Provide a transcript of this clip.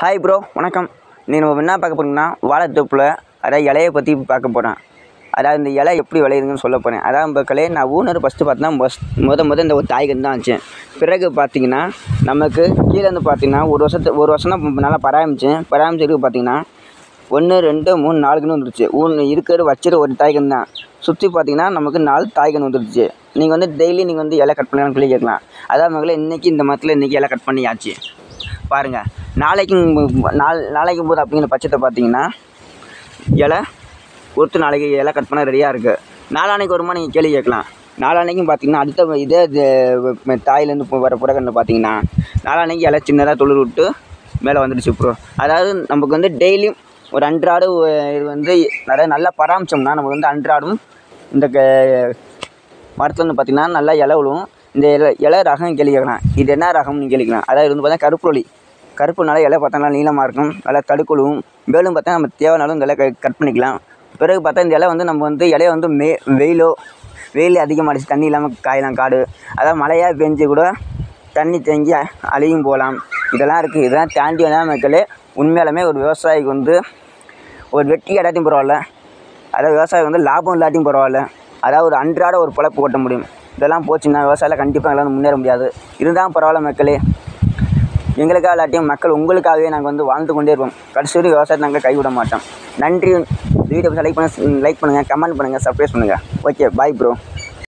hi bro வணக்கம் நீ நம்ம என்ன பார்க்க போகிறோம்னா வாழைத்தோப்பில் அதாவது இலையை பற்றி பார்க்க போகிறேன் அதாவது இந்த இலை எப்படி விளையுதுன்னு சொல்ல போகிறேன் அதான் மக்களே நான் ஊனர் ஃபஸ்ட்டு பார்த்தா மொஸ் முத முத இந்த ஒரு தாய்கன் தான் ஆச்சு பிறகு பார்த்தீங்கன்னா நமக்கு கீழே இருந்து பார்த்தீங்கன்னா ஒரு வருஷத்து ஒரு வருஷம் தான் நல்லா பராமரிச்சேன் பராமரிச்சதுக்கு பார்த்தீங்கன்னா ஒன்று ரெண்டு மூணு நாலு கன்று வந்துருச்சு ஒன்று இருக்கிற வச்சிரு ஒரு தாய்கன் தான் சுற்றி பார்த்தீங்கன்னா நமக்கு நாலு தாய்கன் வந்துருச்சு நீங்கள் வந்து டெய்லி நீங்கள் வந்து இலை கட் பண்ணலாம்னு சொல்லி கேட்கலாம் அதான் மகளே இன்றைக்கி இந்த மரத்தில் இன்றைக்கி இலை கட் பண்ணியாச்சு பாருங்கள் நாளைக்கு நாள் நாளைக்கு போது அப்படிங்கிற பட்சத்தை பார்த்தீங்கன்னா இலை ஒருத்தர் நாளைக்கு இலை கட் பண்ண ரெடியாக இருக்குது நாளான்னைக்கு வருமா நீங்கள் கேள்வி கேட்கலாம் நாளான்னைக்கும் பார்த்தீங்கன்னா அடுத்த இதே இது தாயிலேருந்து இப்போ வர புறக்கண்ணில் பார்த்தீங்கன்னா நாளான்னைக்கு இலை சின்னதாக துளிர் விட்டு மேலே வந்துடுச்சு ப்ரோ அதாவது நமக்கு வந்து டெய்லியும் ஒரு அன்றாடு ஒ- இது வந்து நிறைய நல்லா பராமரிச்சோம்னா நமக்கு வந்து அன்றாடும் இந்த க மரத்தில் வந்து பார்த்திங்கன்னா நல்லா இலை விழுவும் இந்த இலை இலை ரகம் கேள்வி கேட்கலாம் இது என்ன ரகம்னு கேள்விக்கலாம் அதாவது வந்து பார்த்தா கருப்புளி கருப்புனால இலை பார்த்தா நல்லா நீளமாக இருக்கும் நல்லா தடுக்கொழுவும் மேலும் பார்த்தா நம்ம தேவைனாலும் இந்த இலை க- கட் பண்ணிக்கலாம் பிறகு பார்த்தா இந்த இலை வந்து நம்ம வந்து இலைய வந்து மே வெயிலோ வெயில் அதிகமாகிடுச்சு தண்ணி இல்லாமல் காயலாம் காடு அதாவது மழையாக பெஞ்சு கூட தண்ணி தேங்கி அ- அழியும் போகலாம் இதெல்லாம் இருக்குது இதெல்லாம் தாண்டி வந்தால் மக்களே உண்மையாலுமே ஒரு விவசாயிக்கு வந்து ஒரு வெற்றி இல்லாட்டியும் பரவாயில்ல அதாவது விவசாயம் வந்து லாபம் இல்லாட்டியும் பரவாயில்ல அதாவது ஒரு அன்றாட ஒரு பொழப்பு ஓட்ட முடியும் இதெல்லாம் போச்சுன்னா விவசாயியில் கண்டிப்பாக எங்களால் முன்னேற முடியாது இருந்தாலும் பரவாயில்ல மக்களே எங்களுக்காக இல்லாட்டியும் மக்கள் உங்களுக்காகவே நாங்கள் வந்து வாழ்ந்து கொண்டே இருப்போம் கடைசி வரைக்கும் விவசாயத்தை நாங்கள் கைவிட மாட்டோம் நன்றி வீடியோ லைக் பண்ண லைக் பண்ணுங்கள் கமெண்ட் பண்ணுங்கள் சப்ஸ்கிரைப் பண்ணுங்கள் ஓகே பாய் ப்ரோ